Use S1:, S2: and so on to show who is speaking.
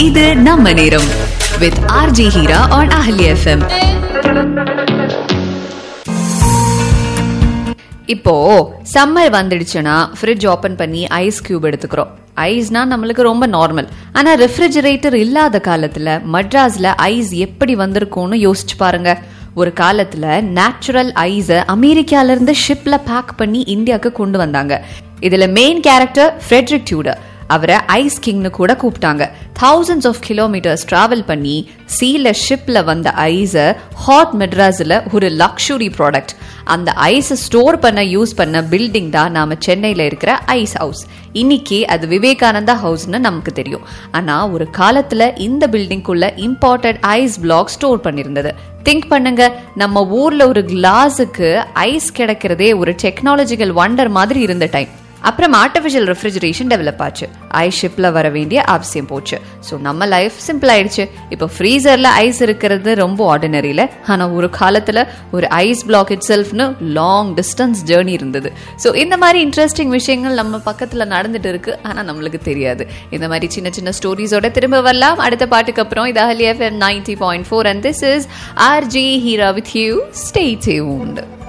S1: இது நம்ம நேரம் with RG Heera on Ahali FM
S2: இப்போ சம்மர் வந்துடுச்சுன்னா ஃப்ரிட்ஜ் ஓபன் பண்ணி ஐஸ் கியூப் எடுத்துக்கிறோம் ஐஸ்னா நம்மளுக்கு ரொம்ப நார்மல் ஆனா ரெஃப்ரிஜரேட்டர் இல்லாத காலத்துல மட்ராஸ்ல ஐஸ் எப்படி வந்திருக்கும்னு யோசிச்சு பாருங்க ஒரு காலத்துல நேச்சுரல் ஐஸ அமெரிக்கால இருந்து ஷிப்ல பேக் பண்ணி இந்தியாவுக்கு கொண்டு வந்தாங்க இதுல மெயின் கேரக்டர் ஃப்ரெட்ரிக் டியூடர் அவரை ஐஸ் கிங்னு கூட கூப்பிட்டாங்க thousands ஆஃப் கிலோமீட்டர்ஸ் டிராவல் பண்ணி சீல ஷிப்ல வந்த ஐஸை ஹாட் மெட்ராஸில் ஒரு லக்ஸுரி ப்ராடக்ட் அந்த ஐஸை ஸ்டோர் பண்ண யூஸ் பண்ண பில்டிங் தான் நாம சென்னையில் இருக்கிற ஐஸ் ஹவுஸ் இன்னைக்கு அது விவேகானந்தா ஹவுஸ்னு நமக்கு தெரியும் ஆனா ஒரு காலத்துல இந்த பில்டிங்குள்ள இம்பார்ட்டட் ஐஸ் பிளாக் ஸ்டோர் பண்ணியிருந்தது திங்க் பண்ணுங்க நம்ம ஊர்ல ஒரு கிளாஸுக்கு ஐஸ் கிடைக்கிறதே ஒரு டெக்னாலஜிக்கல் வண்டர் மாதிரி இருந்த டைம் அப்புறம் ஆர்டிஃபிஷியல் ரெஃப்ரிஜரேஷன் டெவலப் ஆச்சு ஐ ஷிப்ல வர வேண்டிய அவசியம் போச்சு ஸோ நம்ம லைஃப் சிம்பிள் ஆயிடுச்சு இப்போ ஃப்ரீசர்ல ஐஸ் இருக்கிறது ரொம்ப ஆர்டினரியில ஆனா ஒரு காலத்துல ஒரு ஐஸ் பிளாக் இட் செல்ஃப்னு லாங் டிஸ்டன்ஸ் ஜேர்னி இருந்தது ஸோ இந்த மாதிரி இன்ட்ரெஸ்டிங் விஷயங்கள் நம்ம பக்கத்துல நடந்துட்டு இருக்கு ஆனா நம்மளுக்கு தெரியாது இந்த மாதிரி சின்ன சின்ன ஸ்டோரிஸோட திரும்ப வரலாம் அடுத்த பாட்டுக்கு அப்புறம் இது Ahali FM ninety point four and this is RG Heera with you stay tuned